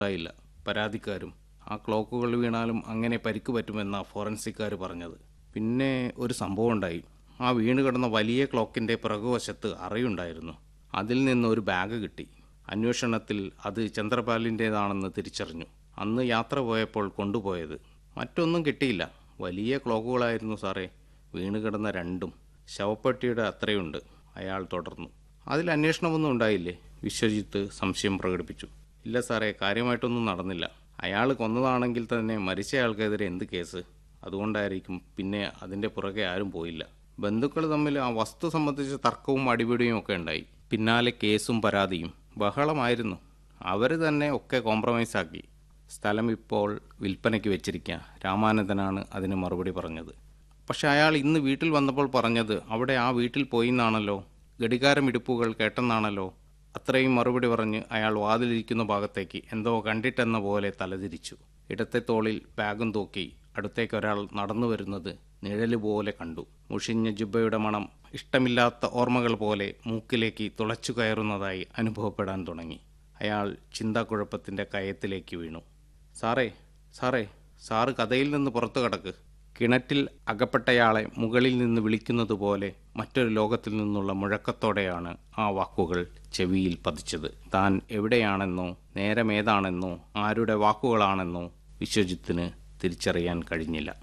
ഉണ്ടായില്ല പരാതിക്കാരും ആ ക്ലോക്കുകൾ വീണാലും അങ്ങനെ പരിക്ക് പറ്റുമെന്നാ ഫോറൻസിക്കാർ പറഞ്ഞത് പിന്നെ ഒരു സംഭവം ഉണ്ടായി ആ വീണ് കിടന്ന വലിയ ക്ലോക്കിൻ്റെ പിറകുവശത്ത് അറയുണ്ടായിരുന്നു അതിൽ നിന്ന് ഒരു ബാഗ് കിട്ടി അന്വേഷണത്തിൽ അത് ചന്ദ്രപാലിൻ്റേതാണെന്ന് തിരിച്ചറിഞ്ഞു അന്ന് യാത്ര പോയപ്പോൾ കൊണ്ടുപോയത് മറ്റൊന്നും കിട്ടിയില്ല വലിയ ക്ലോക്കുകളായിരുന്നു സാറേ വീണ് കിടന്ന രണ്ടും ശവപ്പെട്ടിയുടെ അത്രയുണ്ട് അയാൾ തുടർന്നു അതിൽ അന്വേഷണമൊന്നും ഉണ്ടായില്ലേ വിശ്വജിത്ത് സംശയം പ്രകടിപ്പിച്ചു ഇല്ല സാറേ കാര്യമായിട്ടൊന്നും നടന്നില്ല അയാൾ കൊന്നതാണെങ്കിൽ തന്നെ മരിച്ചയാൾക്കെതിരെ എന്ത് കേസ് അതുകൊണ്ടായിരിക്കും പിന്നെ അതിൻ്റെ പുറകെ ആരും പോയില്ല ബന്ധുക്കൾ തമ്മിൽ ആ വസ്തു സംബന്ധിച്ച് തർക്കവും അടിപിടിയും ഒക്കെ ഉണ്ടായി പിന്നാലെ കേസും പരാതിയും ബഹളമായിരുന്നു അവർ തന്നെ ഒക്കെ കോംപ്രമൈസ് ആക്കി സ്ഥലം ഇപ്പോൾ വിൽപ്പനയ്ക്ക് വെച്ചിരിക്കുക രാമാനന്ദനാണ് അതിന് മറുപടി പറഞ്ഞത് പക്ഷെ അയാൾ ഇന്ന് വീട്ടിൽ വന്നപ്പോൾ പറഞ്ഞത് അവിടെ ആ വീട്ടിൽ പോയി എന്നാണല്ലോ ഘടികാരം ഇടുപ്പുകൾ കേട്ടെന്നാണല്ലോ അത്രയും മറുപടി പറഞ്ഞ് അയാൾ വാതിലിരിക്കുന്ന ഭാഗത്തേക്ക് എന്തോ കണ്ടിട്ടെന്ന പോലെ തലതിരിച്ചു ഇടത്തെ തോളിൽ ബാഗും തൂക്കി അടുത്തേക്ക് ഒരാൾ നടന്നു വരുന്നത് നിഴല് പോലെ കണ്ടു മുഷിഞ്ഞ ജുബയുടെ മണം ഇഷ്ടമില്ലാത്ത ഓർമ്മകൾ പോലെ മൂക്കിലേക്ക് തുളച്ചു കയറുന്നതായി അനുഭവപ്പെടാൻ തുടങ്ങി അയാൾ ചിന്താക്കുഴപ്പത്തിൻ്റെ കയത്തിലേക്ക് വീണു സാറേ സാറേ സാറ് കഥയിൽ നിന്ന് പുറത്തു കടക്ക് കിണറ്റിൽ അകപ്പെട്ടയാളെ മുകളിൽ നിന്ന് വിളിക്കുന്നത് പോലെ മറ്റൊരു ലോകത്തിൽ നിന്നുള്ള മുഴക്കത്തോടെയാണ് ആ വാക്കുകൾ ചെവിയിൽ പതിച്ചത് താൻ എവിടെയാണെന്നോ നേരമേതാണെന്നോ ആരുടെ വാക്കുകളാണെന്നോ വിശ്വജിത്തിന് തിരിച്ചറിയാൻ കഴിഞ്ഞില്ല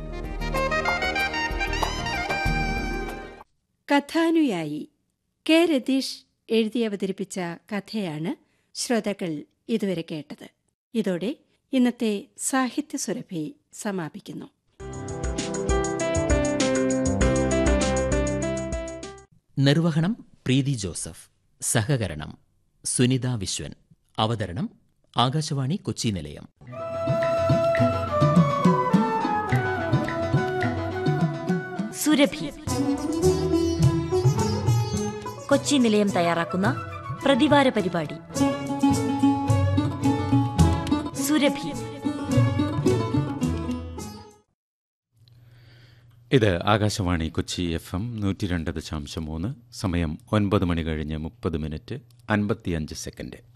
കഥാനുയായി കെ രതീഷ് എഴുതി അവതരിപ്പിച്ച കഥയാണ് ശ്രോതാക്കൾ ഇതുവരെ കേട്ടത് ഇതോടെ ഇന്നത്തെ സാഹിത്യ സുരഭി സമാപിക്കുന്നു നിർവഹണം പ്രീതി ജോസഫ് സഹകരണം സുനിത വിശ്വൻ അവതരണം ആകാശവാണി കൊച്ചി നിലയം സുരഭി കൊച്ചി നിലയം തയ്യാറാക്കുന്ന പ്രതിവാര പരിപാടി സുരഭി ഇത് ആകാശവാണി കൊച്ചി എഫ് എം നൂറ്റി രണ്ട് ദശാംശം മൂന്ന് സമയം ഒൻപത് മണി കഴിഞ്ഞ് മുപ്പത് മിനിറ്റ് അൻപത്തിയഞ്ച് സെക്കൻഡ്